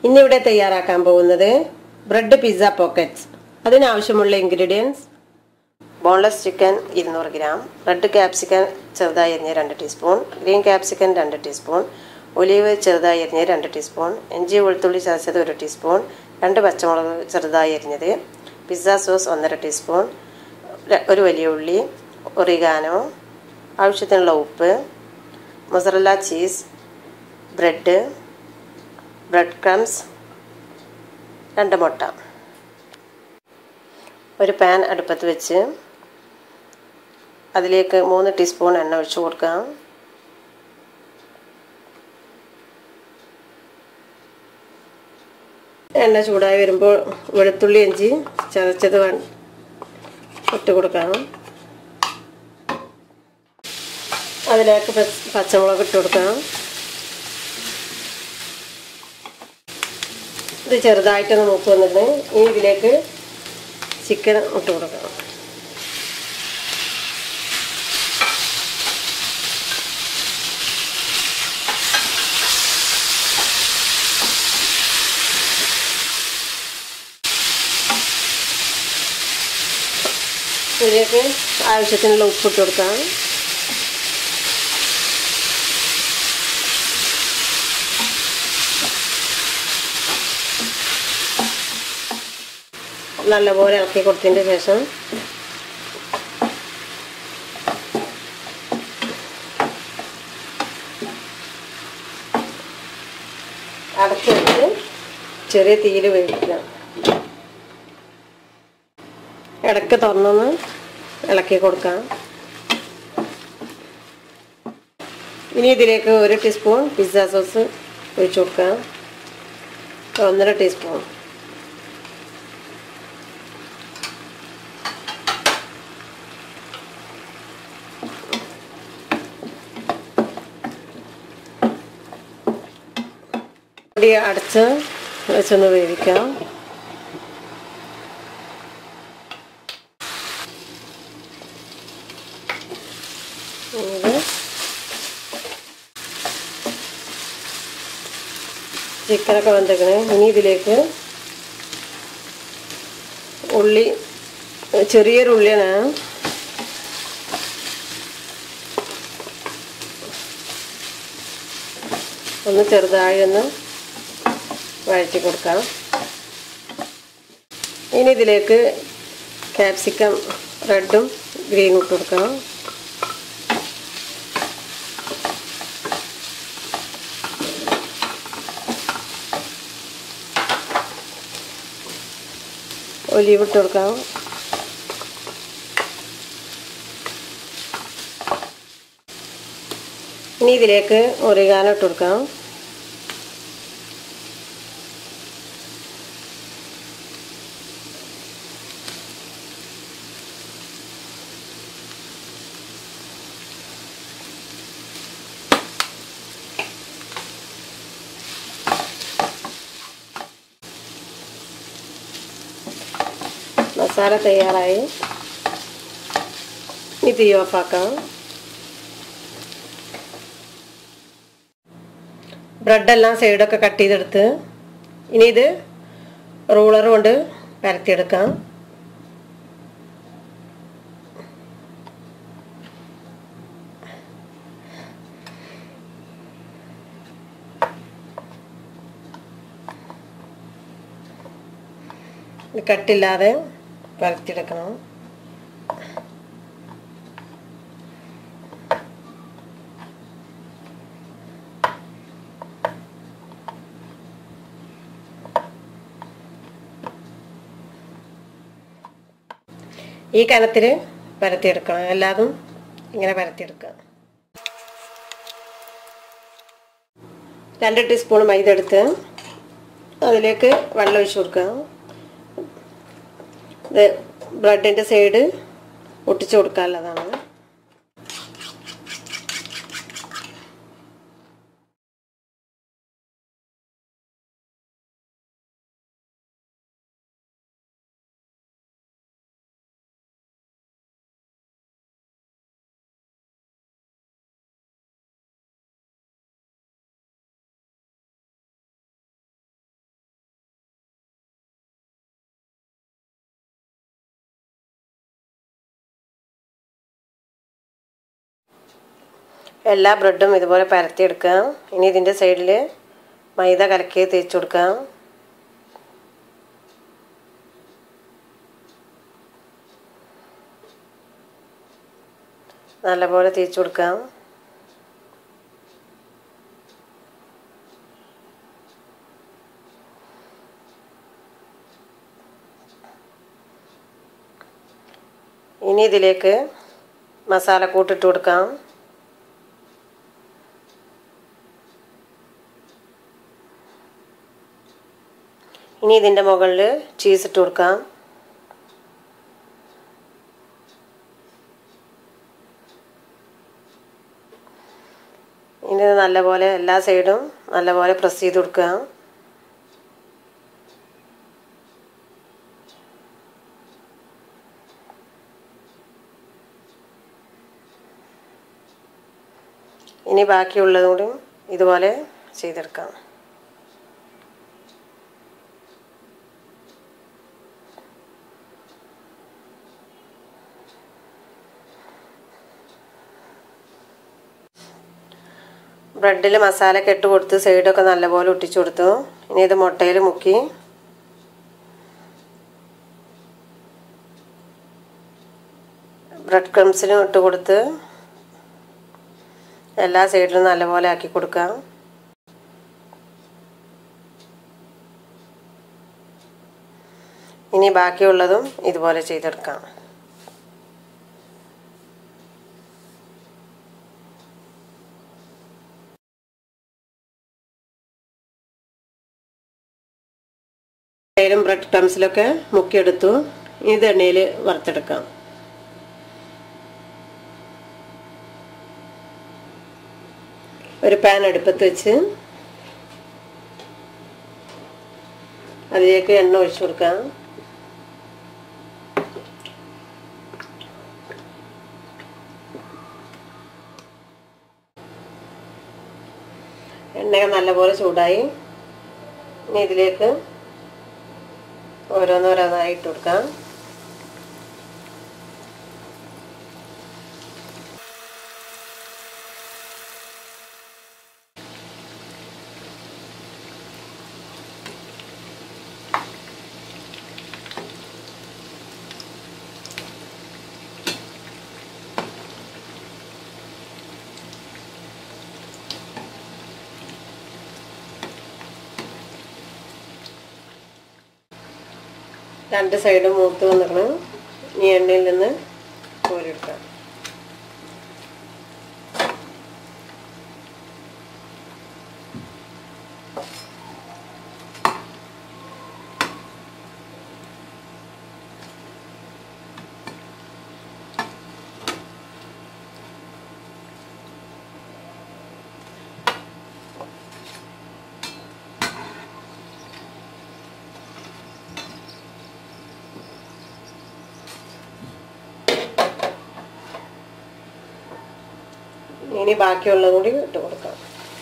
ഇന്നിവിടെ തയ്യാറാക്കാൻ പോകുന്നത് ബ്രെഡ് പിസ്സ പോക്കറ്റ്സ് അതിനാവശ്യമുള്ള ഇൻഗ്രീഡിയൻസ് ബോൺലെസ് ചിക്കൻ ഇരുന്നൂറ് ഗ്രാം റെഡ് ക്യാപ്സിക്കൻ ചെറുതായി അരിഞ്ഞ രണ്ട് ടീസ്പൂൺ ഗ്രീൻ ക്യാപ്സിക്കൻ രണ്ട് ടീസ്പൂൺ ഒലീവ് ചെറുതായി അരിഞ്ഞ രണ്ട് ടീസ്പൂൺ ഇഞ്ചി വെളുത്തുള്ളി ചതച്ചത് ഒരു ടീസ്പൂൺ രണ്ട് പച്ചമുളക് ചെറുതായി അരിഞ്ഞത് പിസ്സ സോസ് ഒന്നര ടീസ്പൂൺ ര- ഒരു വലിയ ഉള്ളി ഒറിഗാനോ ആവശ്യത്തിനുള്ള ഉപ്പ് mozzarella cheese bread bread crumbs രണ്ട് മുട്ട ഒരു പാൻ അടുപ്പത്ത് വെച്ച് അതിലേക്ക് മൂന്ന് ടീസ്പൂൺ എണ്ണ ഒഴിച്ചു കൊടുക്കാം എണ്ണ ചൂടായി വരുമ്പോൾ വെളുത്തുള്ളി ഇഞ്ചി ചതച്ചത് വേ- ഇട്ട് കൊടുക്കാം അതിലേക്ക് പച്ച- പച്ചമുളക് ഇട്ട് കൊടുക്കാം ഇത് ചെറുതായിട്ടൊന്ന് മൂത്ത് വന്നിട്ട് ഇനി ഇതിലേക്ക് ചിക്കൻ ഇട്ട് കൊടുക്കണം ഇതിലേക്ക് ആവശ്യത്തിനുള്ള ഉപ്പിട്ട് കൊടുക്കാം നല്ലപോലെ ഇളക്കി കൊടുത്തതിന് ശേഷം അടച്ചു വെച്ച് ചെറിയ തീയിൽ വേവിക്കുക ഇടയ്ക്ക് തുറന്നൊന്ന് ഇളക്കി കൊടുക്കാം ഇനി ഇതിലേക്ക് ഒരു ടീസ്പൂൺ പിസ്സ സോസ് ഒഴിച്ചു കൊടുക്കാം ഒന്നര ടീസ്പൂൺ പൊടി അടച്ച് വെച്ചൊന്ന് വേവിക്കാം ഇത് ചിക്കനൊക്കെ വന്നേക്കണേ ഇനി ഇതിലേക്ക് ഉള്ളി ചെറിയൊരു ഉള്ളിയാണ് ഒന്ന് ചെറുതായി ഒന്ന് വഴറ്റി കൊടുക്കാം ഇനി ഇതിലേക്ക് ക്യാപ്സിക്കം റെഡും ഗ്രീനും ഇട്ട് കൊടുക്കണം ഒലീവ് ഇട്ട് കൊടുക്കാം ഇനി ഇതിലേക്ക് ഒറിഗാനോ ഇട്ട് കൊടുക്കാം മസാല തയ്യാറായി ഇനി തീ ഓഫാക്കാം ബ്രെഡെല്ലാം സൈഡൊക്കെ കട്ട് ചെയ്തെടുത്ത് ഇനി ഇത് റൂളർ കൊണ്ട് പരത്തിയെടുക്കാം ഇത് കട്ടില്ലാതെ പരത്തിയെടുക്കണം ഈ കനത്തിൽ പരത്തിയെടുക്കണം എല്ലാതും ഇങ്ങനെ പരത്തിയെടുക്കുക രണ്ട് ടീസ്പൂൺ മൈദ എടുത്ത് അതിലേക്ക് വെള്ളം ഒഴിച്ച് കൊടുക്കുക ഇത് ബ്രെഡിൻ്റെ സൈഡ് ഒട്ടിച്ച് കൊടുക്കാനുള്ളതാണ് എല്ലാ ബ്രെഡും ഇതുപോലെ പരത്തിയെടുക്കാം ഇനി ഇതിൻ്റെ സൈഡിൽ മൈദ കലക്കി തേച്ച് കൊടുക്കാം നല്ലപോലെ തേച്ച് കൊടുക്കാം ഇനി ഇതിലേക്ക് മസാലക്കൂട്ട് ഇട്ട് കൊടുക്കാം ഇനി ഇതിൻ്റെ മുകളിൽ ചീസ് ഇട്ട് കൊടുക്കാം ഇനി ഇത് നല്ലപോലെ എല്ലാ സൈഡും നല്ലപോലെ പ്രസ് ചെയ്ത് കൊടുക്കുക ഇനി ബാക്കിയുള്ളതും കൂടി ഇതുപോലെ ചെയ്തെടുക്കാം ബ്രെഡിൽ മസാല കെട്ട് കൊടുത്ത് സൈഡൊക്കെ നല്ലപോലെ ഒട്ടിച്ചു കൊടുത്തു ഇനി ഇത് മുട്ടയിൽ മുക്കി ബ്രെഡ് ക്രംസിനും ഇട്ട് കൊടുത്ത് എല്ലാ സൈഡിലും നല്ലപോലെ ആക്കി കൊടുക്കാം ഇനി ബാക്കിയുള്ളതും ഇതുപോലെ ചെയ്തെടുക്കാം ും ബ്രെഡ് ക്രംസിലൊക്കെ മുക്കിയെടുത്തു ഇത് എണ്ണയിൽ വറുത്തെടുക്കാം ഒരു പാൻ അടുപ്പത്ത് വെച്ച് അതിലേക്ക് എണ്ണ ഒഴിച്ചു കൊടുക്കാം എണ്ണയൊക്കെ നല്ലപോലെ ചൂടായി ഇനി ഇതിലേക്ക് ഓരോന്നോരോന്നായി ഇട്ട് കൊടുക്കാം രണ്ട് സൈഡും മൂത്ത് വന്നിക്കണം ഈ എണ്ണയിൽ നിന്ന് കോരിയെടുക്കാം ഇനി ബാക്കിയുള്ളത് കൂടി ഇട്ട് കൊടുക്കാം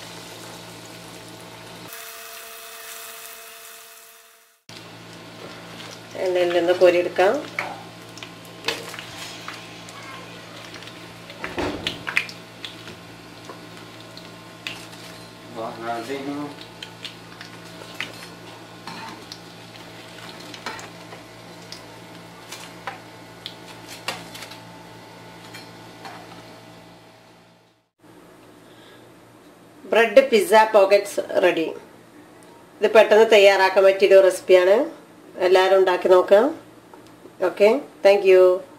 എണ്ണയിൽ നിന്ന് കോരിയെടുക്കാം ബ്രെഡ് പിസ്സ പോക്കറ്റ്സ് റെഡി ഇത് പെട്ടെന്ന് തയ്യാറാക്കാൻ പറ്റിയൊരു റെസിപ്പിയാണ് എല്ലാവരും ഉണ്ടാക്കി നോക്കാം ഓക്കെ താങ്ക്